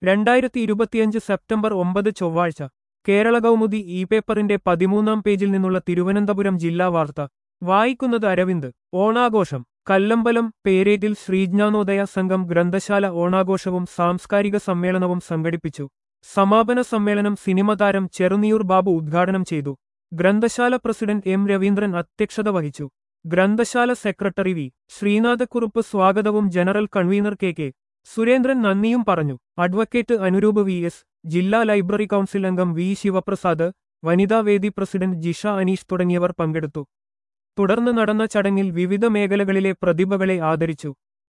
രണ്ടായിരത്തി ഇരുപത്തിയഞ്ച് സെപ്റ്റംബർ ഒമ്പത് ചൊവ്വാഴ്ച കേരള കൗമുദി ഇ പേപ്പറിന്റെ പതിമൂന്നാം പേജിൽ നിന്നുള്ള തിരുവനന്തപുരം ജില്ലാ വാർത്ത വായിക്കുന്നത് അരവിന്ദ് ഓണാഘോഷം കല്ലമ്പലം പേരേറ്റിൽ ശ്രീജ്ഞാനോദയ സംഘം ഗ്രന്ഥശാല ഓണാഘോഷവും സാംസ്കാരിക സമ്മേളനവും സംഘടിപ്പിച്ചു സമാപന സമ്മേളനം സിനിമ താരം ചെറുനിയൂർ ബാബു ഉദ്ഘാടനം ചെയ്തു ഗ്രന്ഥശാല പ്രസിഡന്റ് എം രവീന്ദ്രൻ അധ്യക്ഷത വഹിച്ചു ഗ്രന്ഥശാല സെക്രട്ടറി വി ശ്രീനാഥക്കുറുപ്പ് സ്വാഗതവും general convener K K Surendran നന്ദിയും പറഞ്ഞു അഡ്വക്കേറ്റ് അനുരൂപ് വി എസ് ജില്ലാ ലൈബ്രറി കൗൺസിൽ അംഗം വി ശിവപ്രസാദ് വനിതാവേദി പ്രസിഡന്റ് ജിഷ അനീഷ് തുടങ്ങിയവർ പങ്കെടുത്തു തുടർന്ന് നടന്ന ചടങ്ങിൽ വിവിധ മേഖലകളിലെ പ്രതിഭകളെ ആദരിച്ചു